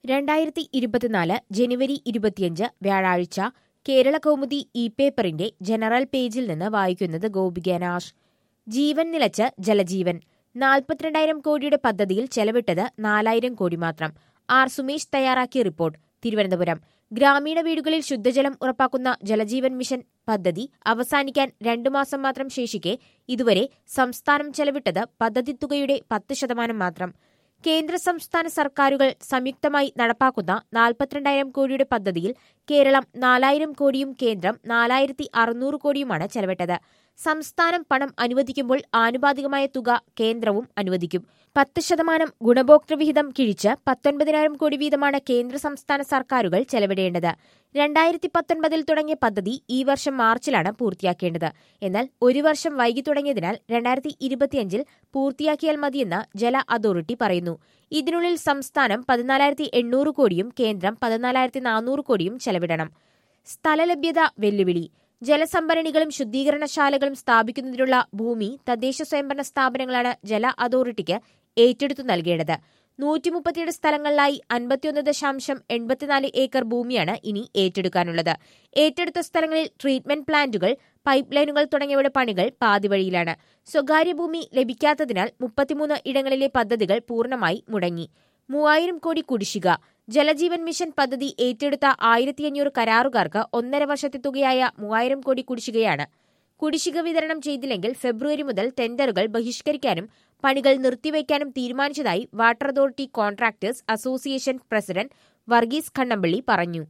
രണ്ടായിരത്തി ഇരുപത്തിനാല് ജനുവരി ഇരുപത്തിയഞ്ച് വ്യാഴാഴ്ച കേരള കൗമുദി ഇ പേപ്പറിന്റെ ജനറൽ പേജിൽ നിന്ന് വായിക്കുന്നത് ഗോപിക നാഷ് ജീവൻ നിലച്ച് ജലജീവൻ നാൽപ്പത്തിരണ്ടായിരം കോടിയുടെ പദ്ധതിയിൽ ചെലവിട്ടത് നാലായിരം കോടി മാത്രം ആർ സുമേഷ് തയ്യാറാക്കിയ റിപ്പോർട്ട് തിരുവനന്തപുരം ഗ്രാമീണ വീടുകളിൽ ശുദ്ധജലം ഉറപ്പാക്കുന്ന ജലജീവൻ മിഷൻ പദ്ധതി അവസാനിക്കാൻ രണ്ടു മാസം മാത്രം ശേഷിക്കെ ഇതുവരെ സംസ്ഥാനം ചെലവിട്ടത് പദ്ധതി തുകയുടെ പത്ത് ശതമാനം മാത്രം കേന്ദ്ര സംസ്ഥാന സർക്കാരുകൾ സംയുക്തമായി നടപ്പാക്കുന്ന നാൽപ്പത്തിരണ്ടായിരം കോടിയുടെ പദ്ധതിയിൽ കേരളം നാലായിരം കോടിയും കേന്ദ്രം നാലായിരത്തി അറുന്നൂറ് കോടിയുമാണ് ചെലവിട്ടത് സംസ്ഥാനം പണം അനുവദിക്കുമ്പോൾ ആനുപാതികമായ തുക കേന്ദ്രവും അനുവദിക്കും പത്ത് ശതമാനം ഗുണഭോക്തൃ വിഹിതം കിഴിച്ച് പത്തൊൻപതിനായിരം കോടി വീതമാണ് കേന്ദ്ര സംസ്ഥാന സർക്കാരുകൾ ചെലവിടേണ്ടത് രണ്ടായിരത്തി പത്തൊൻപതിൽ തുടങ്ങിയ പദ്ധതി ഈ വർഷം മാർച്ചിലാണ് പൂർത്തിയാക്കേണ്ടത് എന്നാൽ ഒരു വർഷം വൈകി തുടങ്ങിയതിനാൽ രണ്ടായിരത്തി ഇരുപത്തിയഞ്ചിൽ പൂർത്തിയാക്കിയാൽ മതിയെന്ന് ജല അതോറിറ്റി പറയുന്നു ഇതിനുള്ളിൽ സംസ്ഥാനം പതിനാലായിരത്തി എണ്ണൂറ് കോടിയും കേന്ദ്രം പതിനാലായിരത്തി നാനൂറ് കോടിയും ചെലവിടണം സ്ഥലലഭ്യത വെല്ലുവിളി ജലസംഭരണികളും ശുദ്ധീകരണശാലകളും സ്ഥാപിക്കുന്നതിനുള്ള ഭൂമി തദ്ദേശ സ്വയംഭരണ സ്ഥാപനങ്ങളാണ് ജല അതോറിറ്റിക്ക് ഏറ്റെടുത്തു നൽകേണ്ടത് നൂറ്റി മുപ്പത്തിയേഴ് സ്ഥലങ്ങളിലായി അൻപത്തിയൊന്ന് ദശാംശം എൺപത്തിനാല് ഏക്കർ ഭൂമിയാണ് ഇനി ഏറ്റെടുക്കാനുള്ളത് ഏറ്റെടുത്ത സ്ഥലങ്ങളിൽ ട്രീറ്റ്മെന്റ് പ്ലാന്റുകൾ പൈപ്പ് ലൈനുകൾ തുടങ്ങിയവയുടെ പണികൾ പാതിവഴിയിലാണ് സ്വകാര്യ ഭൂമി ലഭിക്കാത്തതിനാൽ മുപ്പത്തിമൂന്ന് ഇടങ്ങളിലെ പദ്ധതികൾ പൂർണ്ണമായി മുടങ്ങി മൂവായിരം കോടി കുടിശ്ശിക ജലജീവൻ മിഷൻ പദ്ധതി ഏറ്റെടുത്ത ആയിരത്തി അഞ്ഞൂറ് കരാറുകാർക്ക് ഒന്നര വർഷത്തെ തുകയായ മൂവായിരം കോടി കുടിശ്ശികയാണ് കുടിശ്ശിക വിതരണം ചെയ്തില്ലെങ്കിൽ ഫെബ്രുവരി മുതൽ ടെൻഡറുകൾ ബഹിഷ്കരിക്കാനും പണികൾ നിർത്തിവയ്ക്കാനും തീരുമാനിച്ചതായി water authority contractors association president Varghese Kannampally പറഞ്ഞു